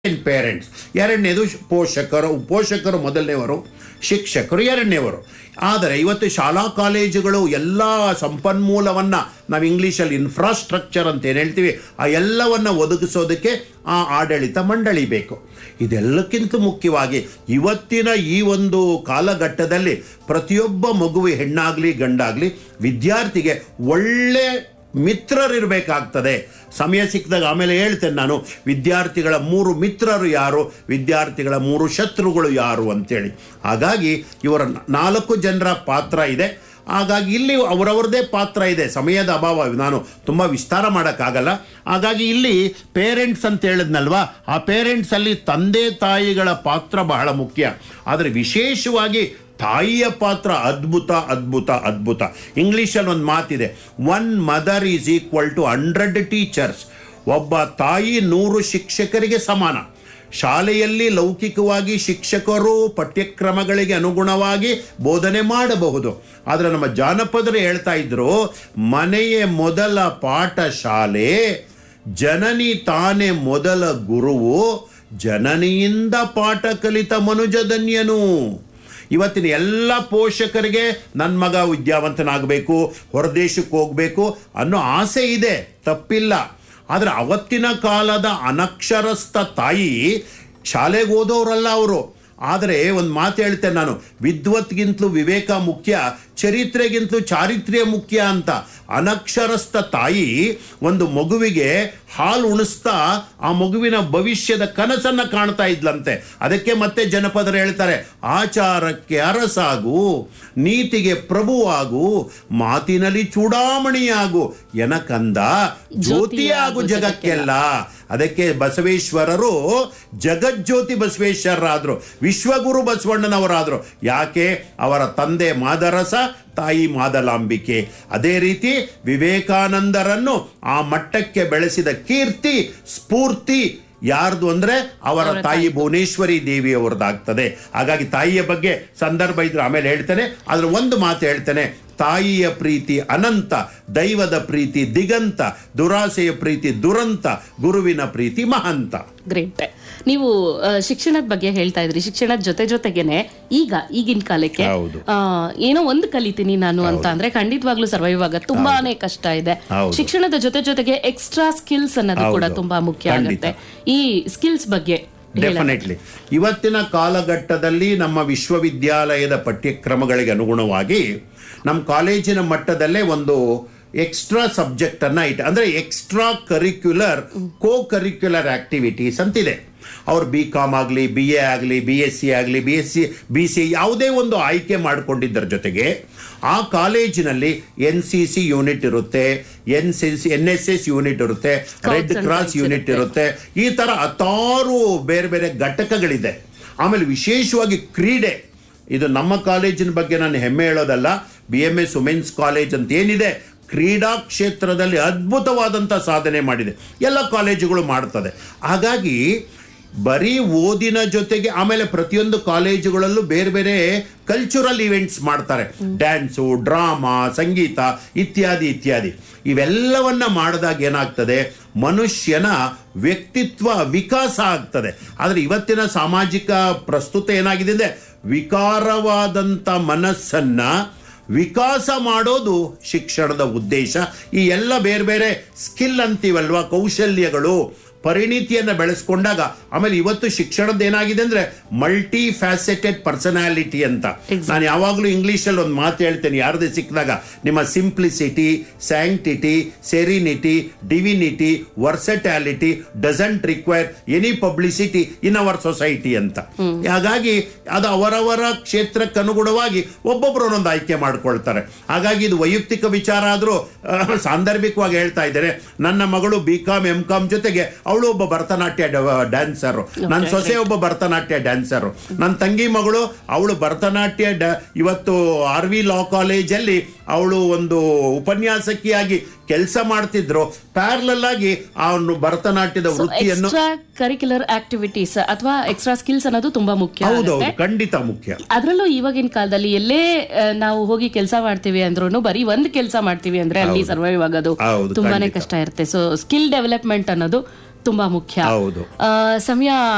Parents ಎರಡನೇದು ಶ್- ಪೋಷಕರು ಪೋಷಕರು ಮೊದಲನೇವರು ಶಿಕ್ಷಕರು ಎರಡನೇವರು ಆದರೆ ಇವತ್ತು ಶಾಲಾ ಕಾಲೇಜುಗಳು ಎಲ್ಲ ಸಂಪನ್ಮೂಲವನ್ನು ನಾವು ಇಂಗ್ಲೀಷಲ್ಲಿ ಇನ್ಫ್ರಾಸ್ಟ್ರಕ್ಚರ್ ಅಂತ ಏನು ಹೇಳ್ತೀವಿ ಆ ಎಲ್ಲವನ್ನು ಒದಗಿಸೋದಕ್ಕೆ ಆ ಆಡಳಿತ ಮಂಡಳಿ ಬೇಕು ಇದೆಲ್ಲಕ್ಕಿಂತ ಮುಖ್ಯವಾಗಿ ಇವತ್ತಿನ ಈ ಒಂದು ಕಾಲಘಟ್ಟದಲ್ಲಿ ಪ್ರತಿಯೊಬ್ಬ ಮಗುವಿ ಹೆಣ್ಣಾಗಲಿ ಗಂಡಾಗಲಿ ವಿದ್ಯಾರ್ಥಿಗೆ ಒಳ್ಳೆ ಮಿತ್ರರಿರಬೇಕಾಗ್ತದೆ ಸಮಯ ಸಿಕ್ಕಿದಾಗ ಆಮೇಲೆ ಹೇಳ್ತೇನೆ ನಾನು ವಿದ್ಯಾರ್ಥಿಗಳ ಮೂರು ಮಿತ್ರರು ಯಾರು ವಿದ್ಯಾರ್ಥಿಗಳ ಮೂರು ಶತ್ರುಗಳು ಯಾರು ಅಂತೇಳಿ ಹಾಗಾಗಿ ಇವರ ನಾಲ್ಕು ಜನರ ಪಾತ್ರ ಇದೆ ಹಾಗಾಗಿ ಇಲ್ಲಿ ಅವರವ್ರದ್ದೇ ಪಾತ್ರ ಇದೆ ಸಮಯದ ಅಭಾವ ನಾನು ತುಂಬ ವಿಸ್ತಾರ ಮಾಡೋಕ್ಕಾಗಲ್ಲ ಹಾಗಾಗಿ ಇಲ್ಲಿ ಪೇರೆಂಟ್ಸ್ ಅಂತ ಹೇಳಿದ್ನಲ್ವಾ ಆ ಪೇರೆಂಟ್ಸಲ್ಲಿ ತಂದೆ ತಾಯಿಗಳ ಪಾತ್ರ ಬಹಳ ಮುಖ್ಯ ಆದರೆ ವಿಶೇಷವಾಗಿ ತಾಯಿಯ ಪಾತ್ರ ಅದ್ಭುತ ಅದ್ಭುತ ಅದ್ಭುತ ಇಂಗ್ಲೀಷಲ್ಲಿ ಒಂದು ಮಾತಿದೆ one mother is equal to hundred teachers ಒಬ್ಬ ತಾಯಿ ನೂರು ಶಿಕ್ಷಕರಿಗೆ ಸಮಾನ ಶಾಲೆಯಲ್ಲಿ ಲೌಕಿಕವಾಗಿ ಶಿಕ್ಷಕರು ಪಠ್ಯಕ್ರಮಗಳಿಗೆ ಅನುಗುಣವಾಗಿ ಬೋಧನೆ ಮಾಡಬಹುದು ಆದರೆ ನಮ್ಮ ಜಾನಪದರು ಹೇಳ್ತಾ ಇದ್ರು ಮನೆಯ ಮೊದಲ ಪಾಠ ಶಾಲೆ ಜನನಿ ತಾನೇ ಮೊದಲ ಗುರುವು ಜನನಿಯಿಂದ ಪಾಠ ಕಲಿತ ಮನುಜಧನ್ಯನು ಇವತ್ತಿನ ಎಲ್ಲ ಪೋಷಕರಿಗೆ ನನ್ನ ಮಗ ವಿದ್ಯಾವಂತನಾಗಬೇಕು ಹೊರದೇಶಕ್ಕೆ ಹೋಗಬೇಕು ಅನ್ನೋ ಆಸೆ ಇದೆ ತಪ್ಪಿಲ್ಲ ಆದರೆ ಅವತ್ತಿನ ಕಾಲದ ಅನಕ್ಷರಸ್ಥ ತಾಯಿ ಶಾಲೆಗೆ ಓದೋರಲ್ಲ ಅವರು ಆದರೆ ಒಂದು ಮಾತು ಹೇಳ್ತೇನೆ ನಾನು ವಿದ್ವತ್ಗಿಂತಲೂ ವಿವೇಕ ಮುಖ್ಯ ಚರಿತ್ರೆಗಿಂತಲೂ ಚಾರಿತ್ರ್ಯ ಮುಖ್ಯ ಅಂತ ಅನಕ್ಷರಸ್ಥ ತಾಯಿ ಒಂದು ಮಗುವಿಗೆ ಹಾಲು ಉಣಿಸ್ತಾ ಆ ಮಗುವಿನ ಭವಿಷ್ಯದ ಕನಸನ್ನು ಕಾಣ್ತಾ ಇದ್ಲಂತೆ ಅದಕ್ಕೆ ಮತ್ತೆ ಜನಪದರು ಹೇಳ್ತಾರೆ ಆಚಾರಕ್ಕೆ ಅರಸಾಗು ನೀತಿಗೆ ಪ್ರಭುವಾಗು ಮಾತಿನಲ್ಲಿ ಚೂಡಾಮಣಿಯಾಗು ಎನಕಂದ ಜ್ಯೋತಿಯಾಗು ಜಗಕ್ಕೆಲ್ಲ ಅದಕ್ಕೆ ಬಸವೇಶ್ವರರು ಜಗಜ್ಯೋತಿ ಬಸವೇಶ್ವರರಾದರು ವಿಶ್ವಗುರು ಬಸವಣ್ಣನವರಾದರು ಯಾಕೆ ಅವರ ತಂದೆ ಮಾದರಸ ತಾಯಿ ಮಾದಲಾಂಬಿಕೆ ಅದೇ ರೀತಿ ವಿವೇಕಾನಂದರನ್ನು ಆ ಮಟ್ಟಕ್ಕೆ ಬೆಳೆಸಿದ ಕೀರ್ತಿ ಸ್ಫೂರ್ತಿ ಯಾರ್ದು ಅಂದ್ರೆ ಅವರ ತಾಯಿ ಭುವನೇಶ್ವರಿ ದೇವಿಯವರದಾಗ್ತದೆ ಹಾಗಾಗಿ ತಾಯಿಯ ಬಗ್ಗೆ ಸಂದರ್ಭ ಇದ್ರೆ ಆಮೇಲೆ ಹೇಳ್ತೇನೆ ಆದ್ರೆ ಒಂದು ಮಾತು ಹೇಳ್ತೇನೆ ತಾಯಿಯ ಪ್ರೀತಿ ಅನಂತ ದೈವದ ಪ್ರೀತಿ ದಿಗಂತ ದುರಾಸೆಯ ಪ್ರೀತಿ ದುರಂತ ಗುರುವಿನ ಪ್ರೀತಿ ಮಹಂತ ಗ್ರೇಟ್ ನೀವು ಆ, ಶಿಕ್ಷಣದ ಬಗ್ಗೆ ಹೇಳ್ತಾ ಇದ್ರಿ ಶಿಕ್ಷಣದ ಜೊತೆ ಜೊತೆಗೇನೆ ಈಗ ಈಗಿನ ಕಾಲಕ್ಕೆ ಹೌದು. ಆ, ಏನೋ ಒಂದು ಕಲಿತೀನಿ ನಾನು ಅಂತ ಅಂದ್ರೆ ಖಂಡಿತವಾಗ್ಲೂ ಸರ್ವೈವ್ ಆಗ ತುಂಬಾನೇ ಕಷ್ಟ ಇದೆ ಹೌದು. ಶಿಕ್ಷಣದ ಜೊತೆ ಜೊತೆಗೆ ಎಕ್ಸ್ಟ್ರಾ ಸ್ಕಿಲ್ಸ್ ಅನ್ನೋದು ಕೂಡ ಹೌದು. ತುಂಬಾ ಮುಖ್ಯ ಖಂಡಿತ. ಆಗುತ್ತೆ ಈ ಸ್ಕಿಲ್ಸ್ ಬಗ್ಗೆ ಹೇಳ- ಡೆಫಿನೆಟ್ಲಿ ಇವತ್ತಿನ ಕಾಲಘಟ್ಟದಲ್ಲಿ ನಮ್ಮ ವಿಶ್ವವಿದ್ಯಾಲಯದ ಪಠ್ಯಕ್ರಮಗಳಿಗೆ ಅನುಗುಣವಾಗಿ ನಮ್ಮ ಕಾಲೇಜಿನ ಮಟ್ಟದಲ್ಲೇ ಒಂದು ಎಕ್ಸ್ಟ್ರಾ ಸಬ್ಜೆಕ್ಟ್ ಅನ್ನ ಇಟ್ಟು ಅಂದ್ರೆ extra curricular co curricular activities ಅಂತಿದೆ ಅವ್ರು ಬಿ ಕಾಮ್ ಆಗಲಿ ಬಿ ಎ ಆಗಲಿ ಬಿ ಎಸ್ ಸಿ ಆಗಲಿ B S C B C ಯಾವುದೇ ಒಂದು ಆಯ್ಕೆ ಮಾಡಿಕೊಂಡಿದ್ದರ ಜೊತೆಗೆ ಆ ಕಾಲೇಜಿನಲ್ಲಿ ಎನ್ ಸಿ ಸಿ ಯೂನಿಟ್ ಇರುತ್ತೆ N C C N S S unit ಇರುತ್ತೆ red and cross Guides unit ಇರುತ್ತೆ. ಇರುತ್ತೆ ಈ ತರ ಹತ್ತಾರು ಬೇರೆ ಬೇರೆ ಘಟಕಗಳಿದೆ ಆಮೇಲೆ ವಿಶೇಷವಾಗಿ ಕ್ರೀಡೆ ಇದು ನಮ್ಮ ಕಾಲೇಜಿನ ಬಗ್ಗೆ ನಾನು ಹೆಮ್ಮೆ ಹೇಳೋದಲ್ಲ B M S women's college ಅಂತ ಏನಿದೆ ಕ್ರೀಡಾ ಕ್ಷೇತ್ರದಲ್ಲಿ ಅದ್ಭುತವಾದಂಥ ಸಾಧನೆ ಮಾಡಿದೆ ಎಲ್ಲ ಕಾಲೇಜುಗಳು ಮಾಡ್ತದೆ ಹಾಗಾಗಿ ಬರೀ ಓದಿನ ಜೊತೆಗೆ ಆಮೇಲೆ ಪ್ರತಿಯೊಂದು ಕಾಲೇಜುಗಳಲ್ಲೂ ಬೇರೆ ಬೇರೆ ಕಲ್ಚರಲ್ ಇವೆಂಟ್ಸ್ ಮಾಡ್ತಾರೆ ಡ್ಯಾನ್ಸು ಡ್ರಾಮಾ ಸಂಗೀತ ಇತ್ಯಾದಿ ಇತ್ಯಾದಿ ಇವೆಲ್ಲವನ್ನ ಮಾಡಿದಾಗ ಏನಾಗ್ತದೆ ಮನುಷ್ಯನ ವ್ಯಕ್ತಿತ್ವ ವಿಕಾಸ ಆಗ್ತದೆ ಆದರೆ ಇವತ್ತಿನ ಸಾಮಾಜಿಕ ಪ್ರಸ್ತುತ ಏನಾಗಿದೆ ಅಂದರೆ ವಿಕಾರವಾದಂಥ ಮನಸ್ಸನ್ನ ವಿಕಾಸ ಮಾಡೋದು ಶಿಕ್ಷಣದ ಉದ್ದೇಶ ಈ ಎಲ್ಲ ಬೇರೆ ಬೇರೆ ಸ್ಕಿಲ್ ಅಂತೀವಲ್ವಾ ಕೌಶಲ್ಯಗಳು ಪರಿಣಿತಿಯನ್ನು ಬೆಳೆಸ್ಕೊಂಡಾಗ ಆಮೇಲೆ ಇವತ್ತು ಶಿಕ್ಷಣದ ಏನಾಗಿದೆ ಅಂದ್ರೆ ಮಲ್ಟಿ ಫ್ಯಾಸೆಟೆಡ್ ಪರ್ಸನಾಲಿಟಿ ಅಂತ ನಾನು ಯಾವಾಗಲೂ ಇಂಗ್ಲೀಷಲ್ಲಿ ಒಂದು ಮಾತು ಹೇಳ್ತೇನೆ ಯಾರದೇ ಸಿಕ್ಕಿದಾಗ ನಿಮ್ಮ simplicity sanctity serenity divinity versatility doesn't require any publicity in our society ಅಂತ ಹಾಗಾಗಿ ಅದು ಅವರವರ ಕ್ಷೇತ್ರಕ್ಕೆ ಅನುಗುಣವಾಗಿ ಒಬ್ಬೊಬ್ಬರು ಒಂದೊಂದು ಆಯ್ಕೆ ಮಾಡ್ಕೊಳ್ತಾರೆ ಹಾಗಾಗಿ ಇದು ವೈಯಕ್ತಿಕ ವಿಚಾರ ಆದರೂ ಸಾಂದರ್ಭಿಕವಾಗಿ ಹೇಳ್ತಾ ಇದ್ದೇನೆ ನನ್ನ ಮಗಳು ಬಿ ಕಾಮ್ ಎಂ ಕಾಮ್ ಜೊತೆಗೆ ಅವಳು ಒಬ್ಬ ಭರತನಾಟ್ಯ ಡ್ಯಾನ್ಸರು ನನ್ನ ಸೊಸೆ ಒಬ್ಬ ಭರತನಾಟ್ಯ ಡ್ಯಾನ್ಸರು ನನ್ನ ತಂಗಿ ಮಗಳು ಅವಳು ಭರತನಾಟ್ಯ ಡ- ಇವತ್ತು ಆರ್ ವಿ ಲಾ ಕಾಲೇಜಲ್ಲಿ ಅವಳು ಒಂದು ಉಪನ್ಯಾಸಕಿಯಾಗಿ ಕೆಲಸ ಮಾಡ್ತಿದ್ರು ಪ್ಯಾರಲಲ್ ಆಗಿ ಅವನು ಭರತನಾಟ್ಯದ ವೃತ್ತಿಯನ್ನು ಎಕ್ಸ್ಟ್ರಾ ಕರಿಕ್ಯುಲರ್ ಆಕ್ಟಿವಿಟೀಸ್ ಅಥವಾ ಎಕ್ಸ್ಟ್ರಾ ಸ್ಕಿಲ್ಸ್ ಅನ್ನೋದು ತುಂಬಾ ಮುಖ್ಯ ಹೌದೌದು ಆಗುತ್ತೆ ಖಂಡಿತ ಮುಖ್ಯ ಅದ್ರಲ್ಲೂ ಇವಾಗಿನ ಕಾಲದಲ್ಲಿ ಎಲ್ಲೇ ಆ, ನಾವು ಹೋಗಿ ಕೆಲಸ ಮಾಡ್ತೀವಿ ಅಂದ್ರೂ ಬರೀ ಒಂದ್ ಕೆಲಸ ಮಾಡ್ತೀವಿ ಅಂದ್ರೆ ಅಲ್ಲಿ ಸರ್ವೈವ್ ಆಗೋದು ಹೌದು, ತುಂಬಾನೇ ಖಂಡಿತ. ಕಷ್ಟ ಇರುತ್ತೆ ಸೊ ಸ್ಕಿಲ್ ಡೆವಲಪ್ಮೆಂಟ್ ಅನ್ನೋದು ತುಂಬಾ ಮುಖ್ಯ ಹೌದು ಆ, ಸಮಯ